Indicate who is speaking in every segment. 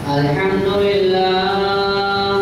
Speaker 1: الحمد لله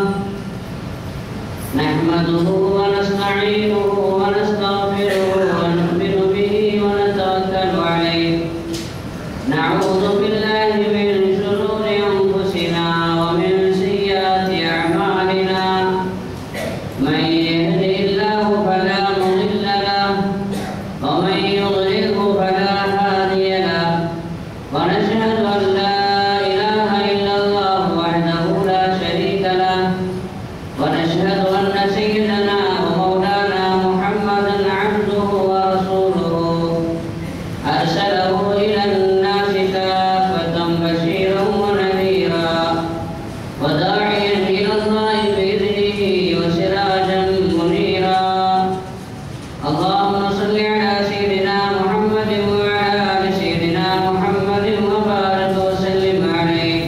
Speaker 1: نحمده ونستعينه ونستغفره ونؤمن به ونتوكل عليه نعوذ بالله من شرور انفسنا ومن سيئات اعمالنا من يهده الله فلا مضل له ومن يضلله فلا هادي له ونشهد أن لا إله إلا الله وحده لا شريك له ونشهد أن سيدنا ومولانا محمدا عبده ورسوله أرسله إلى الناس كافة بشيرا ونذيرا وداعيا إلى الله بإذنه وسراجا منيرا اللهم صل على سيدنا محمد وعلى ال سيدنا محمد وبارك وسلم عليه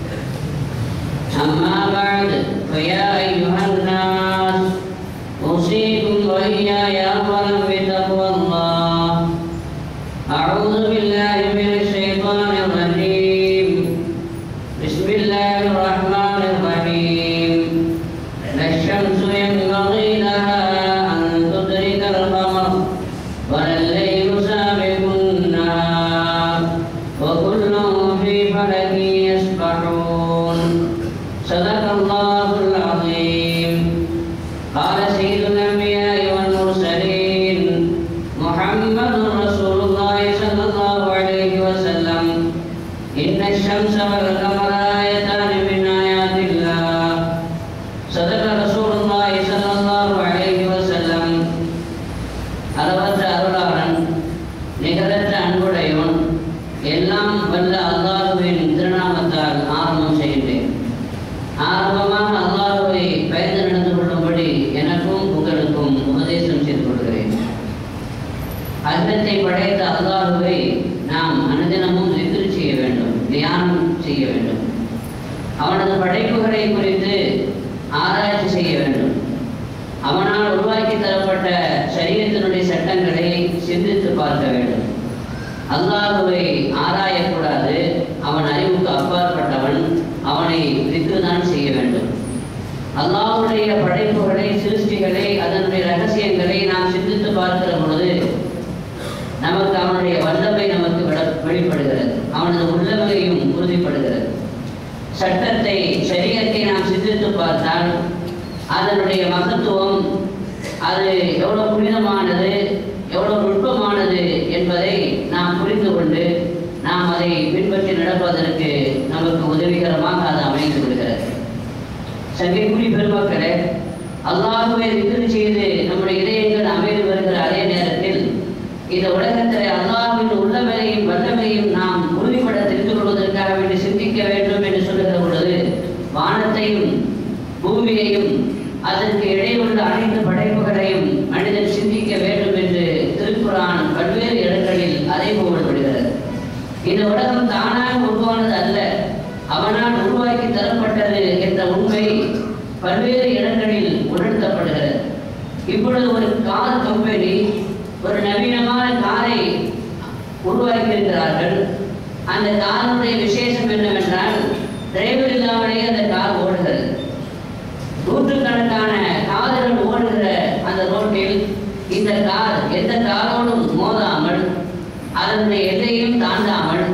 Speaker 1: اما بعد فيا ايها الناس اوصيكم واياي اولا بتقوى الله اعوذ بالله من الشيطان الرجيم بسم الله الرحمن الرحيم لا الشمس ينبغي لها أن تدرك القمر ولا الليل سابق النهار وكل في فلك يسبحون صدق الله العظيم قال سيد الأنبياء والمرسلين محمد رسول الله صلى الله عليه وسلم إن الشمس والقمر آيتان من آيات الله صدق رسول الله صلى الله عليه وسلم அளவற்ற அருளாளன் நிகரற்ற அன்புடையவன் எல்லாம் வல்ல அல்லாஹுவின் திருநாமத்தால் ஆரம்பம் செய்கின்றேன் ஆரம்பமாக அல்லாஹுவை பயந்து நடந்து கொள்ளும்படி எனக்கும் உங்களுக்கும் உபதேசம் செய்து கொள்கிறேன் அகிலத்தை படைத்த அல்லாஹுவை நாம் அனுதினமும் எதிர் செய்ய வேண்டும் தியானம் செய்ய வேண்டும் அவனது படைப்புகளை குறித்து ஆராய்ச்சி செய்ய வேண்டும் அவனால் உருவாக்கி தரப்பட்ட சரீரத்தினுடைய சட்டங்களை சிந்தித்து பார்க்க வேண்டும் அல்லாஹுவை ஆராயக்கூடாது அவன் அறிவுக்கு அப்பாற்பட்டவன் அவனை வித்துதான் செய்ய வேண்டும் அல்லாஹுடைய படைப்புகளை சிருஷ்டிகளை அதனுடைய ரகசியங்களை நாம் சிந்தித்து பார்க்கிற பொழுது நமக்கு அவனுடைய வல்லமை நமக்கு விட- வெளிப்படுகிறது அவனது உள்ளமையும் உறுதிப்படுகிறது சட்டத்தை சரியத்தை நாம் சிந்தித்து பார்த்தால் அதனுடைய மகத்துவம் அது எவ்வளவு புனிதமானது எவ்வளவு நுட்பமானது என்பதை நாம் புரிந்து கொண்டு நாம் அதை பின்பற்றி நடப்பதற்கு நமக்கு உதவிகரமாக அது அமைந்து விடுகிறது சங்கைக்குடி பெருமக்களே அல்லாஹுவை விக்கிரி செய்து நம்முடைய இதயங்கள் அமைந்து வருகிற அதே நேரத்தில் இந்த உலகத்தில் அல்லாஹுவின் உள்ளமையையும் வல்லமையும் நாம் உறுதிப்பட தெரிந்து கொள்வதற்காக வேண்டி சிந்திக்க வேண்டும் என்று சொல்லுகிற பொழுது வானத்தையும் பூமியையும் அதற்கு இடையே உள்ள அனைத்து படைப்புகளையும் மனிதன் சிந்திக்க வேண்டும் என்று திருக்குரான் பல்வேறு இடங்களில் அதை விடுகிறது இந்த உலகம் தானாக உருவானது அல்ல அவனால் உருவாக்கி தரப்பட்டது என்ற உண்மை பல்வேறு இடங்களில் உணர்த்தப்படுகிறது இப்பொழுது ஒரு கார் கம்பெனி ஒரு நவீனமான காரை உருவாக்கியிருக்கிறார்கள் அந்த காருடைய விசேஷம் என்னவென்றால் டிரைவர் இல்லாமலேயே அந்த கார் ஓடுகிறது நூற்றுக்கணக்கான கார்கள் ஓடுகிற அந்த ரோட்டில் இந்த கார் எந்த காரோடும் மோதாமல் அதனுடைய எல்லையும் தாண்டாமல்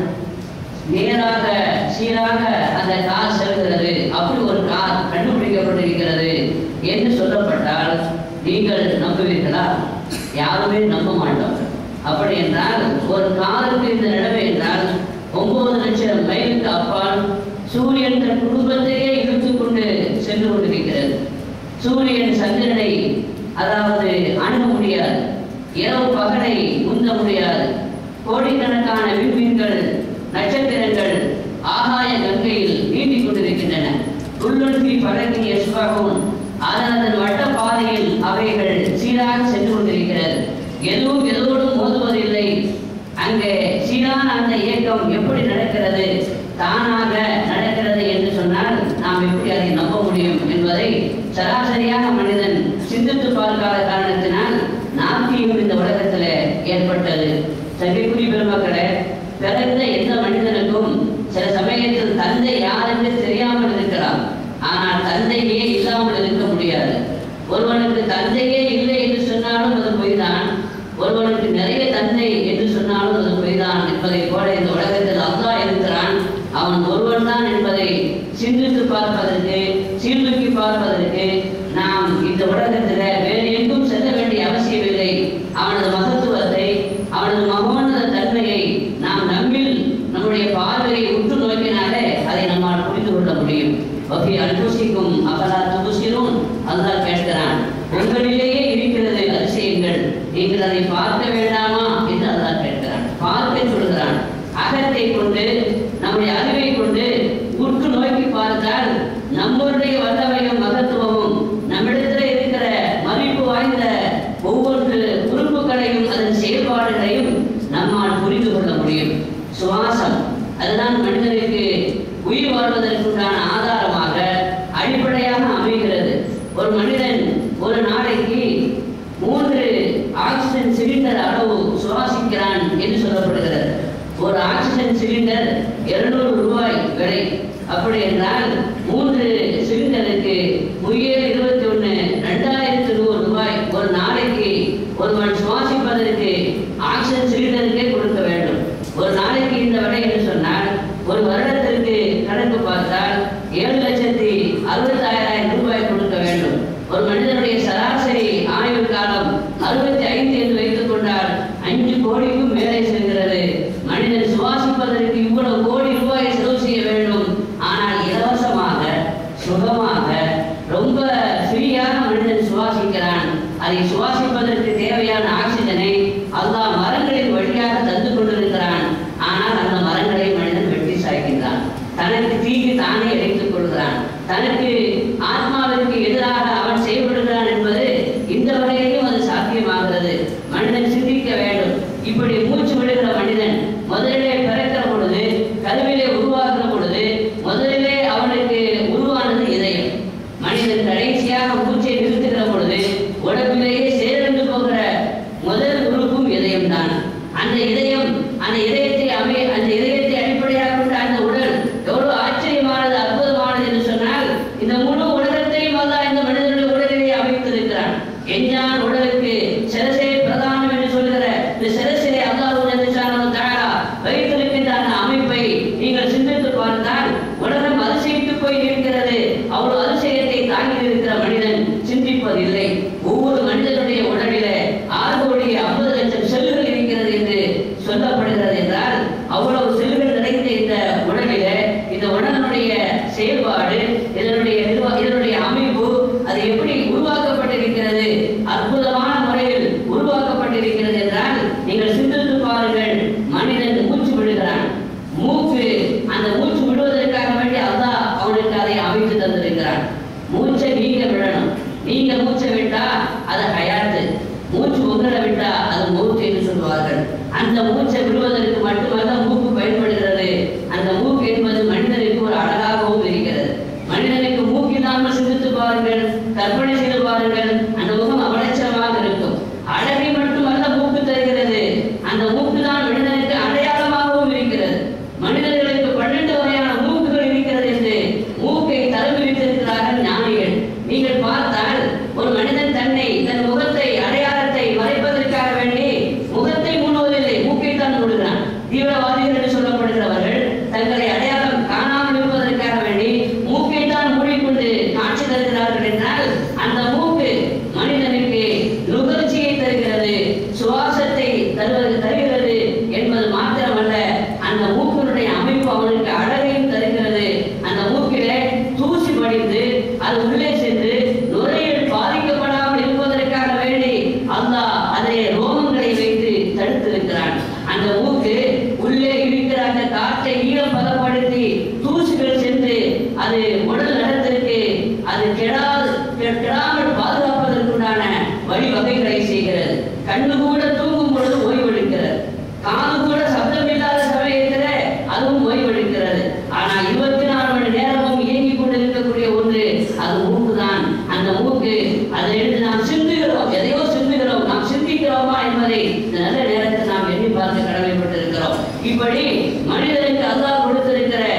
Speaker 1: நேராக சீராக அந்த கார் செல்கிறது அப்படி ஒரு கார் கண்டுபிடிக்கப்பட்டிருக்கிறது என்று சொல்லப்பட்டால் நீங்கள் நம்புவீர்களா யாருமே நம்ப மாட்டோம் அப்படி என்றால் ஒரு காருக்கு இந்த நிலைமை என்றால் ஒன்பது லட்சம் மைலுக்கு அப்பால் சூரியன் தன் குடும்பத்தையே இழுத்துக் கொண்டு சென்று கொண்டிருக்கிறது சூரியன் சந்திரனை அதாவது அணுக முடியாது இரவு பகலை முந்த முடியாது கோடிக்கணக்கான விண்மீன்கள் நட்சத்திரங்கள் ஆகாய கங்கையில் நீட்டிக் கொண்டிருக்கின்றன உள்ளொழுக்கி பழகி யஸ்வாகும் அதனது வட்ட பாதையில் அவைகள் சீராக சென்று கொண்டிருக்கிறது எதுவும் எதோடும் மோதுவதில்லை அங்கே சீரான அந்த இயக்கம் எப்படி நடக்கிறது தானாக நடக்கிறது என்று சொன்னால் நாம் எப்படி அதை நம்ப முடியும் என்பதை சராசரியாக மனிதன் சிந்தித்து பார்க்காத காரணத்தினால் நாத்தியம் இந்த உலகத்தில் ஏற்பட்டது சங்கைக்குடி பெருமக்களே பிறந்த எந்த மனிதனுக்கும் சில சமயத்தில் தந்தை யார் என்று தெரியாமல் இருக்கலாம் ஆனால் தந்தையே இல்லாமல் இருக்க முடியாது ஒருவனுக்கு தந்தையே இல்லை என்று சொன்னாலும் அது பொய்தான் ஒருவனுக்கு நிறைய தந்தை என்று சொன்னாலும் அது பொய்தான் என்பதை போல இந்த உலகத்தில் அல்லாஹ் இருக்கிறான் அவன் ஒருவன் தான் என்பதை சிந்தித்து பார்ப்பதற்கு சீர்தூக்கி பார்ப்பதற்கு நாம் இந்த உலகத்தில் வேறு எங்கும் செல்ல வேண்டிய அவசியமில்லை அவனது மகத்துவத்தை அவனது மகோன்னத தன்மையை நாம் நம்மில் நம்முடைய பார்வையை உற்று நோக்கினாலே அதை நம்மால் புரிந்து கொள்ள முடியும் வகை அன்புசிக்கும் அகலா துபுசிரும் அல்லாஹ் கேட்கிறான் உங்களிலேயே இருக்கிறது அதிசயங்கள் நீங்கள் அதை பார்க்க வேண்டாமா என்று அல்லாஹ் கேட்கிறான் பார்க்க சொல்கிறான் அகத்தை கொண்டு நம்முடைய அறிவை கொண்டு உற்று நோக்கி பார்த்தால் நம்முடைய வல்லமையும் மகத்துவமும் நம்மிடத்தில் இருக்கிற மதிப்பு வாய்ந்த ஒவ்வொரு உறுப்புகளையும் அதன் செயல்பாடுகளையும் நம்மால் புரிந்து கொள்ள முடியும் சுவாசம் அதுதான் மனிதனுக்கு உயிர் வாழ்வதற்குண்டான ஆதாரமாக அடிப்படையாக அமைகிறது ஒரு மனிதன் ஒரு நாளைக்கு மூன்று ஆக்சிஜன் சிலிண்டர் அளவு சுவாசிக்கிறான் என்று சொல்லப்படுகிறது ஒரு ஆக்சிஜன் சிலிண்டர் இருநூறு ரூபாய் விலை அப்படி என்றால் மூன்று சிலிண்டருக்கு முயல் இருபத்தி ஒன்று ரெண்டாயிரத்தி நூறு ரூபாய் ஒரு நாளைக்கு ஒருவன் சுவாசிப்பதற்கு ஆக்சிஜன் சிலிண்டருக்கே கொடுக்க வேண்டும் ஒரு நாளைக்கு இந்த விலை என்று சொன்னால் ஒரு வருடத்திற்கு கணக்கு பார்த்தால் ஏழு லட்சத்தி அறுபத்தாயிரம் ரூபாய் கொடுக்க வேண்டும் ஒரு மனிதனுடைய சராசரி ஆயுள் காலம் அறுபத்தி ஐந்து என்று வைத்துக் கொண்டால் அஞ்சு கோடிக்கும் மேலே செல்கிறது மனிதன் சுவாசிப்பதற்கு இவ்வளவு கோடி ரூபாயை செலவு செய்ய வேண்டும் ஆனால் இலவசமாக சுகமாக ரொம்ப ஃப்ரீயாக மனிதன் சுவாசிக்கிறான் அதை சுவாசிப்பதற்கு தேவையான ஆக்சிஜனை அல்லாஹ் மரங்களின் வழியாக தந்து கொண்டிருக்கிறான் ஆனால் அந்த மரங்களை மனிதன் வெட்டி சாய்க்கின்றான் தனக்கு தீங்கு தானே இழைத்துக் கொள்கிறான் தனக்கு ஆத்மாவிற்கு எதிராக அவன் செயல்படுகிறான் என்பது இந்த வகையிலும் அது சாத்தியமாகிறது மனிதன் சிந்திக்க வேண்டும் இப்படி மூச்சு விடுகிற மனிதன் முதலிலே பிறக்கிற பொழுது கருவிலே உருவாகிற பொழுது முதலிலே அவனுக்கு உருவானது இதயம் மனிதன் கடைசியாக மூச்சை நிறுத்துகிற பொழுது உடம்பிலேயே சேர்ந்து போகிற முதல் உறுப்பும் இதயம்தான் அந்த இதயம் அந்த இதயத்தை அமை அந்த இதயத்தை அடிப்படையாக கொண்ட அந்த உடல் எவ்வளவு ஆச்சரியமானது அற்புதமானது என்று சொன்னால் இந்த முழு உலகத்தையும் அல்லாஹ் இந்த மனிதனுடைய உடலிலே அமைத்திருக்கிறான் எஞ்சான் உடலுக்கு சிரசே பிரதானம் என்று சொல்கிற இந்த சிரசிலே அல்லாஹ் வைத்திருக்கின்ற அந்த அமைப்பை நீங்கள் சிந்தித்து பார்த்தால் உலகம் அதிசயித்து போய் இருக்கிறது அவ்வளவு அதிசயத்தை தாங்கி இருக்கிற மனிதன் சிந்திப்பதில்லை ஒவ்வொரு மனிதனுடைய உடலிலே ஆறு கோடி ஐம்பது லட்சம் செல்லுகள் இருக்கிறது என்று சொல்லப்படுகிறது என்றால் அவ்வளவு செல்லுகள் நிறைந்த இந்த உடலிலே இந்த உடலினுடைய செயல்பாடு இதனுடைய நிர்வா- இதனுடைய அமைப்பு அது எப்படி உருவாக்கப்பட்டிருக்கிறது அற்புதமான முறையில் உருவாக்கப்பட்டிருக்கிறது என்றால் நீங்கள் சிந்தித்து பாருங்கள் மனிதன் மூச்சு விடுகிறான் மூக்கு அந்த மூச்சு விடுவதற்காக வேண்டி அல்லாஹ் அவனுக்கு அதை அமைத்து தந்திருக்கிறான் மூச்சை நீங்க விடணும் நீங்க மூச்சை விட்டா அது ஹயாத்து மூச்சு உங்களை விட்டா அது மூச்சு என்று சொல்வார்கள் அந்த மூச்சை விடுவதற்கு மட்டுமல்ல மூக்கு பயன்படுகிறது அந்த மூக்கு என்பது மனிதனுக்கு ஒரு அழகாகவும் இருக்கிறது மனிதனுக்கு மூக்கு இல்லாமல் சிந்தித்து பாருங்கள் கற்பனை செய்து பாருங்கள் அந்த முகம் அவலட்சணமாக இருக்கும் அழகை மட்டுமல்ல மூக்கு தருகிறது அந்த மூக்கு தான் மனிதனுக்கு அடையாளமாகவும் இருக்கிறது மனிதர்களுக்கு பன்னெண்டு வகையான மூக்குகள் இருக்கிறது என்று மூக்கை தரம் பிரித்திருக்கிறார்கள் ஞானிகள் நீங்கள் பார்த்தால் ஒரு மனிதன் தன்னை தன் முகத்தை அடையாளத்தை மறைப்பதற்காக வேண்டி முகத்தை மூடுவதில்லை மூக்கை தான் மூடுகிறான் தீவிரவாதிகள் என்று சொல்லப்படுகிறவர்கள் தங்களை அடையாளம் காணாமல் இருப்பதற்காக வேண்டி மூக்கை தான் மூடிக்கொண்டு காட்சி தருகிறார்கள் என்றால் அந்த மூக்கு மனிதனுக்கு நுகர்ச்சியை தருகிறது சுவாசத்தை தருவது தருகிறது என்பது மாத்திரமல்ல அந்த மூக்கினுடைய அமைப்பு அவனுக்கு அழகையும் தருகிறது அந்த மூக்கிலே தூசி படிந்து அது உள்ளே சென்று நுரையீரல் பாதிக்கப்படாமல் இருப்பதற்காக வேண்டி அல்லாஹ் அதிலே ரோமங்களை வைத்து தடுத்திருக்கிறான் அந்த மூக்கு உள்ளே இருக்கிற அந்த காற்றை ஈரம் பதப்படுத்தி தூசிகள் சென்று அது உடல் நலத்திற்கு அது கெடாது கெ- கெடாமல் பாதுகாப்பதற்குண்டான வழிவகைகளை செய்கிறது கண்ணு கூட தூங்கும் பொழுது ஓய்வெடுக்கிறது காது கூட சப்தம் இல்லாத சமயத்துல அதுவும் ஓய்வெடுக்கிறது ஆனா இருபத்தி நாலு மணி நேரமும் இயங்கிக் கொண்டிருக்கக்கூடிய ஒன்று அது மூக்கு தான் அந்த மூக்கு அதை எடுத்து நாம் சிந்துகிறோம் எதையோ சிந்துகிறோம் நாம் சிந்திக்கிறோமா என்பதை இந்த நல்ல நேரத்தில் நாம் எண்ணி பார்க்க கடமைப்பட்டிருக்கிறோம் இப்படி மனிதனுக்கு அல்லாஹ் கொடுத்திருக்கிற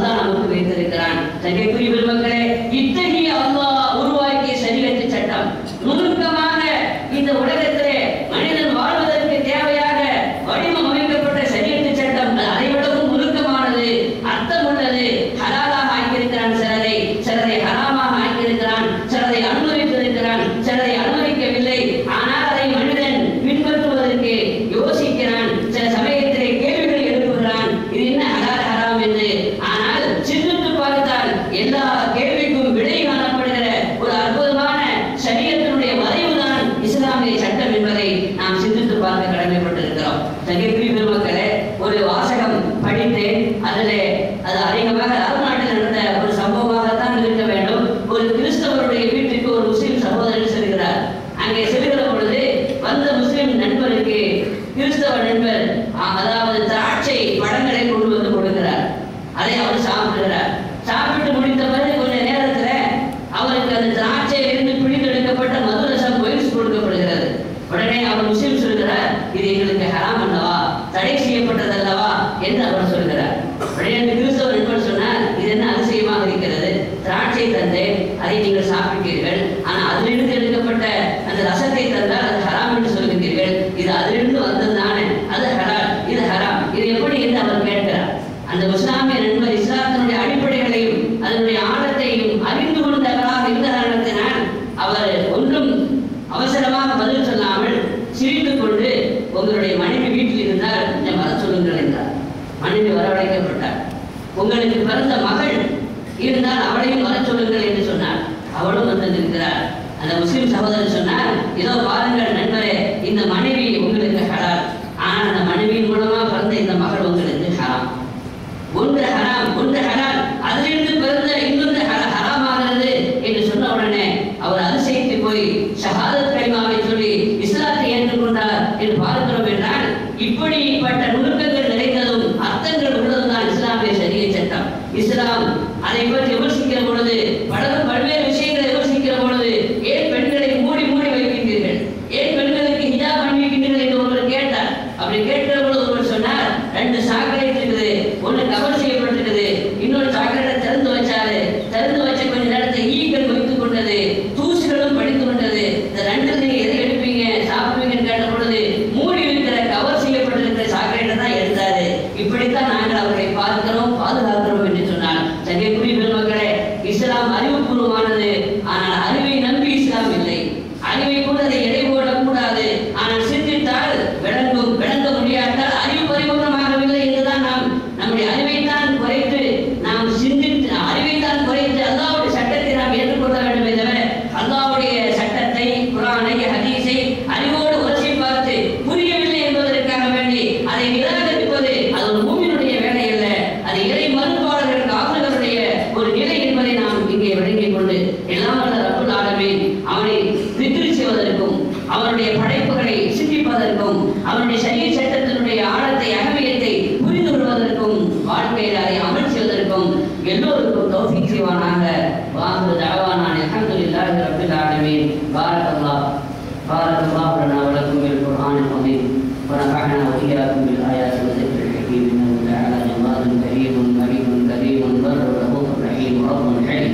Speaker 1: தான் நமக்கு வைத்திருக்கிறான் தங்கைக்குரிய பெருமக்களே இத்தகைய அல்லாஹ் உருவாக்கிய சரீரத்து சட்டம் நுணுக்கமாக இந்த உலகத்திலே மனிதன் வாழ்வதற்கு தேவையாக வடிவம் அமைக்கப்பட்ட சரீரத்து சட்டம் அது அதை விடவும் நுணுக்கமானது அர்த்தமுள்ளது ஹலாலாக ஆக்கியிருக்கிறான் சிலரை சிலரை ஹராமாக ஆக்கியிருக்கிறான் சிலரை அனுமதித்திருக்கிறான் சிலரை அனுமதிக்கவில்லை ஆனால் அதை மனிதன் பின்பற்றுவதற்கு யோசிக்கிறான் சில சமயத்திலே கேள்விகளை எழுப்புகிறான் இது என்ன ஹலால் ஹராம் என்று ஆனால் சிந்தித்து பார்த்தால் எல்லா கேள்விக்கும் விடை காணப்படுகிற ஒரு அற்புதமான சரியத்தினுடைய வரைவுதான் இஸ்லாமிய சட்டம் என்பதை நாம் சிந்தித்து பார்க்க கடமைப்பட்டிருக்கிறோம் தகைக்குரிய பெருமக்களே ஒரு வாசகம் படித்தேன் அதிலே அது அதிகமாக அரபு நாட்டில் நடந்த ஒரு சம்பவமாகத்தான் இருக்க வேண்டும் ஒரு கிறிஸ்தவருடைய வீட்டுக்கு ஒரு முஸ்லிம் சகோதரர் செல்கிறார் அங்கே செல்கிற பொழுது வந்த முஸ்லிம் நண்பருக்கு கிறிஸ்தவ நண்பர் அ- அதாவது திராட்சை பழங்களை கொண்டு வந்து கொடுக்கிறார் அதை அவர் சாப்பிடுகிறார் சாப்பிட்டு முடித்த பிறகு கொஞ்ச நேரத்துல அவருக்கு அந்த திராட்சையிலிருந்து பிழிந்தெடுக்கப்பட்ட மதுரசம் ஒயின்ஸ் கொடுக்கப்படுகிறது உடனே அவர் முஸ்லிம் சொல்கிறார் இது எங்களுக்கு ஹராம் அல்லவா தடை செய்யப்பட்டது அல்லவா என்று அவர் சொல்கிறார் உடனே அந்த கிறிஸ்தவ நண்பர் சொன்னார் இது என்ன அதிசயமாக இருக்கிறது திராட்சை தந்தேன் அதை நீங்கள் சாப்பிட்டீர்கள் ஆனால் அதிலிருந்து எடுக்கப்பட்ட அந்த ரசத்தை தந்தால் அது ஹராம் என்று சொல்கின்றீர்கள் இது அதிலிருந்து வந்தது தானே அது ஹலால் இது ஹராம் இது எப்படி என்று அவர் கேட்கிறார் அந்த இஸ்லாமிய நண்பர் இஸ்லாத்தினுடைய அடிப்படைகளையும் அதனுடைய ஆழத்தையும் அறிந்து கொண்டவராக இருந்த காரணத்தினால் அவர் ஒன்றும் அவசரமாக பதில் சொல்லாமல் சிரித்துக் கொண்டு உங்களுடைய மனைவி வீட்டில் இருந்தால் கொஞ்சம் வர சொல்லுங்கள் என்றார் மனைவி வரவழைக்கப்பட்டார் உங்களுக்கு பிறந்த மகள் இருந்தால் அவளையும் வர சொல்லுங்கள் என்று சொன்னார் அவளும் வந்திருக்கிறார் அந்த முஸ்லிம் சகோதரர் சொன்னார் இதோ பாருங்கள் நண்பரே இந்த மனைவி உங்களுக்கு ஹலால் ஆனால் அந்த மனைவியின் மூலமா பிறந்த இந்த மகள் உங்களுக்கு ஹராம் ஒன்று ஹராம் ஒன்று ஹலால் அதிலிருந்து பிறந்த இன்னொன்று ஹர- ஹராமாகிறது என்று சொன்ன உடனே அவர் அதிசயித்து போய் ஷஹாதத் கலிமாவை சொல்லி இஸ்லாத்தை ஏற்றுக்கொண்டார் என்று பார்க்கிறோம் என்றால் இப்படிப்பட்ட நுணுக்கங்கள் நிறைந்ததும் அர்த்தங்கள் உள்ளதும் தான் இஸ்லாமிய சரிய சட்டம் இஸ்லாம் அதை பற்றி விமர்சிக்கிற பொழுது பல பல்வேறு விஷயங்களை விமர்சிக்கிற பொழுது ஏன் பெண்களை மூடி மூடி வைக்கின்றீர்கள் ஏன் பெண்களுக்கு ஹிஜாப் அணிவிக்கின்றீர்கள் என்று ஒருவர் கேட்டார் அப்படி கேட்கிற பொழுது ஒருவர் சொன்னார் ரெண்டு சாக்கடைட் இருக்குது ஒண்ணு கவர் செய்யப்பட்டிருக்குது இன்னொரு சாக்கடை திறந்து வச்சாரு திறந்து வச்ச கொஞ்ச நேரத்தை ஈக்கள் வைத்துக் கொண்டது தூசுகளும் படித்து கொண்டது இந்த ரெண்டு நீங்க எதை எடுப்பீங்க சாப்பிடுவீங்கன்னு கேட்ட பொழுது மூடி இருக்கிற கவர் செய்யப்பட்டிருக்கிற சாக்கடையை தான் எடுத்தாரு இப்படித்தான் நாங்கள் அவர்களை பார்க்கிறோம் பாதுகாக்கிறோம் என்று சொன்னார் சங்கைக்குரிய பெருமக்களே இஸ்லாம் அறிவுபூர்வமானது ஆனால் அறிவை நம்பி இஸ்லாம் இல்லை அறிவை கூட அதை எடை போடக்கூடாது ஆனால் சிந்தித்தால் விளங்கும் விளங்க முடியாட்டால் அறிவு பரிபூர்ணமாகவில்லை என்றுதான் நாம் நம்முடைய அறிவைத்தான் குறைத்து நாம் சிந்தித்து அறிவைத்தான் குறைத்து அல்லாவுடைய சட்டத்தை நாம் ஏற்றுக்கொள்ள வேண்டுமே தவிர அல்லாவுடைய சட்டத்தை குரானை ஹதீஸை அறிவோடு உரசி பார்த்து புரியவில்லை என்பதற்காக வேண்டி அதை நிராகரிப்பது அது ஒரு பூமியினுடைய வேலை அல்ல அது இறை மறுப்பாளர்கள் காவலர்களுடைய ஒரு நிலை என்பதை நாம் இங்கே விளங்கிக் கொண்டு எல்லாம் வல்ல ரப்புல் ஆலமீன் அவனை திக்ரு செய்வதற்கும் அவனுடைய படைப்புகளை சிந்திப்பதற்கும் அவனுடைய சரிய சட்டத்தினுடைய ஆழத்தை அகமியத்தை புரிந்து கொள்வதற்கும் வாழ்க்கையில் அதை அமல் செய்வதற்கும் எல்லோருக்கும் தௌஃபீக் செய்வானாக வாஹு தஅவானா அல்ஹம்துலில்லாஹி ரப்பில் ஆலமீன் பாரக்கல்லாஹ் பாரக்கல்லாஹு லனா வ லக்கும் பில் குர்ஆனில் அதீம் ونفعنا وإياكم بالآيات والذكر الحكيم إنه تعالى جواد كريم مليك كريم بر رؤوف رحيم رب حليم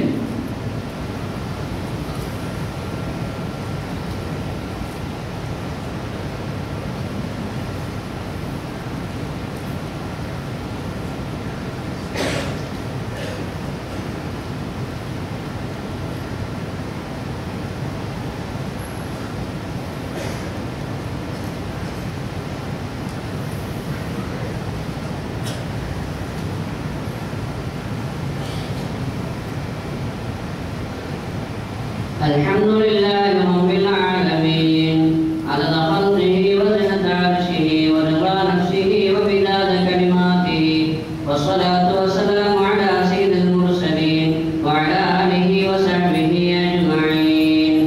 Speaker 1: الحمد لله رب العالمين عدد خلقه وزنة عرشه ورضا نفسه ومداد كلماته والصلاة والسلام على سيد المرسلين وعلى آله وصحبه أجمعين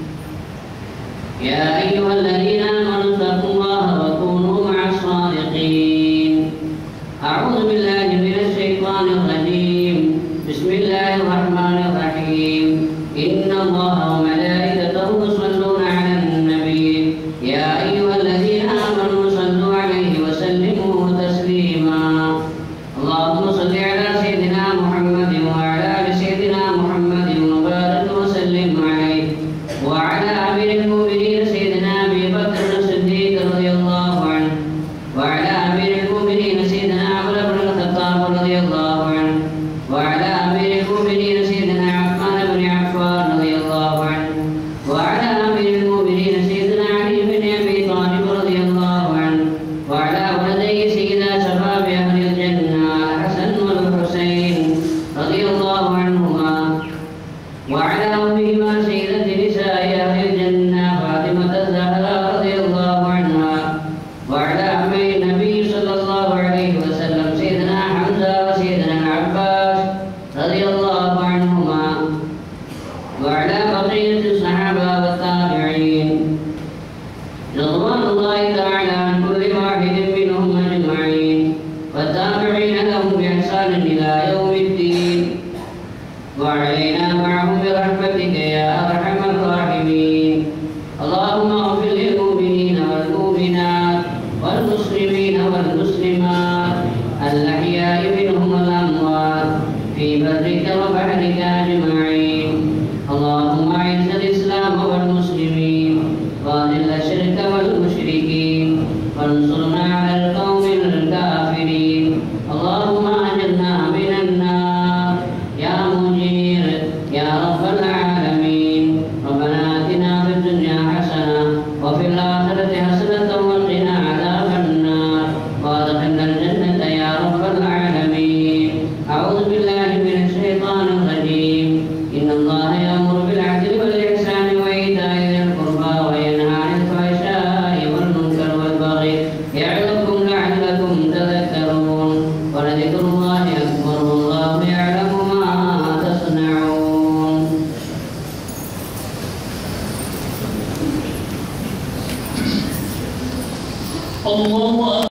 Speaker 1: يا أيها الذين آمنوا اتقوا الله وكونوا مع الصادقين أعوذ بالله من الشيطان الرجيم بسم الله الرحمن الرحيم إن الله وملائكته يصلون على النبي يا أيها الذين آمنوا صلوا عليه وسلموا تسليما اللهم صل على سيدنا المؤمنين سيدنا عثمان بن عفان رضي الله عنه وعلى أمير المؤمنين سيدنا علي بن أبي طالب رضي الله عنه وعلى ولدي سيدنا شباب أهل الجنة الحسن والحسين رضي الله عنهما وعلى أمهما سيدة نساء أهل الجنة فاطمة الزهراء رضي الله عنها وعلى أمي النبي صلى الله عليه وسلم سيدنا حمزة وسيدنا العباس رضي الله عنهما وعلى بقية الصحابة والتابعين رضوان الله تعالى عن كل واحد منهم أجمعين والتابعين لهم بإحسان إلى يوم الدين وعلينا معهم برحمتك يا أرحم الراحمين اللهم اغفر للمؤمنين والمؤمنات والمسلمين والمسلمات الأحياء منهم والأموات في برك وبحرك أجمعين اللهم أعز الإسلام والمسلمين وأذل الشرك والمشركين وانصرنا على القوم الكافرين اللهم أجرنا من النار يا مجير يا رب العالمين ربنا آتنا في الدنيا حسنة وفي الآخرة حسنة وقنا عذاب النار وادخلنا الجنة يا رب العالمين أعوذ بالله من الشيطان الرجيم إن الله يأمر بالعدل والإحسان وإيتاء ذي القربى وينهى عن الفحشاء والمنكر والبغي يعظكم لعلكم تذكرون ولذكر الله أكبر والله يعلم ما تصنعون
Speaker 2: الله